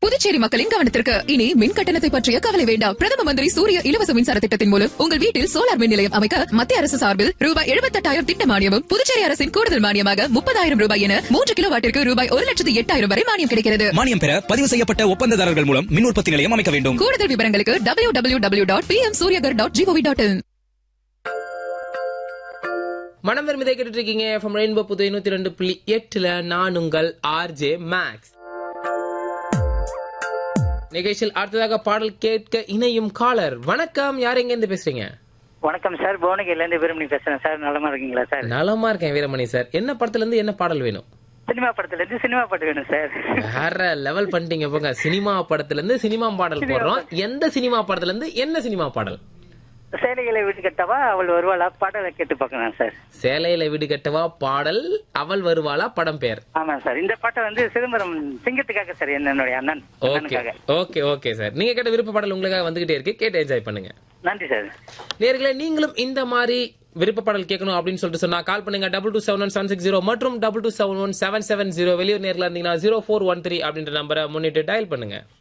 புதுச்சேரி மக்களின் கவனத்திற்கு இனி மின் கட்டணத்தை பற்றிய கவலை வேண்டாம் பிரதம மந்திரி சூரிய இலவச மின்சார திட்டத்தின் மூலம் உங்கள் வீட்டில் சோலார் மின் நிலையம் அமைக்க மத்திய அரசு சார்பில் ரூபாய் எழுபத்தெட்டாயிரம் திட்ட மானியமும் புதுச்சேரி அரசின் கூடுதல் மானியமாக முப்பதாயிரம் ரூபாய் என மூன்று கிலோ வாட்டிற்கு ரூபாய் ஒரு லட்சத்து எட்டாயிரம் வரை மானியம் கிடைக்கிறது மானியம் பெற பதிவு செய்யப்பட்ட ஒப்பந்ததாரர்கள் மூலம் மின் உற்பத்தி நிலையம் அமைக்க வேண்டும் கூடுதல் விவரங்களுக்கு W W W dot P M Suryaghar dot G O V dot in மனம் விரும்பி கேட்டுட்டு இருக்கீங்க எஃப்எம் ரெயின்போ புது நூத்தி ரெண்டு புள்ளி எட்டுல நான் உங்கள் ஆர்ஜே மேக்ஸ் நிகழ்ச்சியில் அடுத்ததாக பாடல் கேட்க இணையும் காலர் வணக்கம் யார் எங்க இருந்து பேசுறீங்க வணக்கம் சார் புவனகிரில இருந்து வீரமணி பேசுறேன் சார் நலமா இருக்கீங்களா சார் நலமா இருக்கேன் வீரமணி சார் என்ன படத்துல இருந்து என்ன பாடல் வேணும் சினிமா படத்துல இருந்து சினிமா பாட்டு வேணும் சார் வேற லெவல் பண்ணிட்டீங்க போங்க சினிமா படத்துல இருந்து சினிமா பாடல் போடுறோம் எந்த சினிமா படத்துல இருந்து என்ன சினிமா பாடல் சேலைகளை வீட்டு கட்டவா அவள் வருவாளா பாடலை கேட்டு பார்க்கணும் சார் சேலையில வீடு கட்டவா பாடல் அவள் வருவாளா படம் பேர் ஆமா சார் இந்த பாட்டை வந்து சிதம்பரம் சிங்கத்துக்காக சார் என்னுடைய அண்ணன் ஓகே அண்ணனுக்காக ஓகே ஓகே சார் நீங்க கேட்ட விருப்ப பாடல் உங்களுக்காக வந்துகிட்டே இருக்கு கேட்டு என்ஜாய் பண்ணுங்க நன்றி சார் நேர்களே நீங்களும் இந்த மாதிரி விருப்ப பாடல் கேட்கணும் அப்படின்னு சொல்லிட்டு சொன்னா கால் பண்ணுங்க double two seven one seven six zero மற்றும் double two seven one seven seven zero வெளியூர் நேரில் இருந்தீங்கன்னா ஜீரோ ஃபோர் ஒன் த்ரீ அப்படின்ற நம்பரை முன்னிட்டு டயல் பண்ணுங்க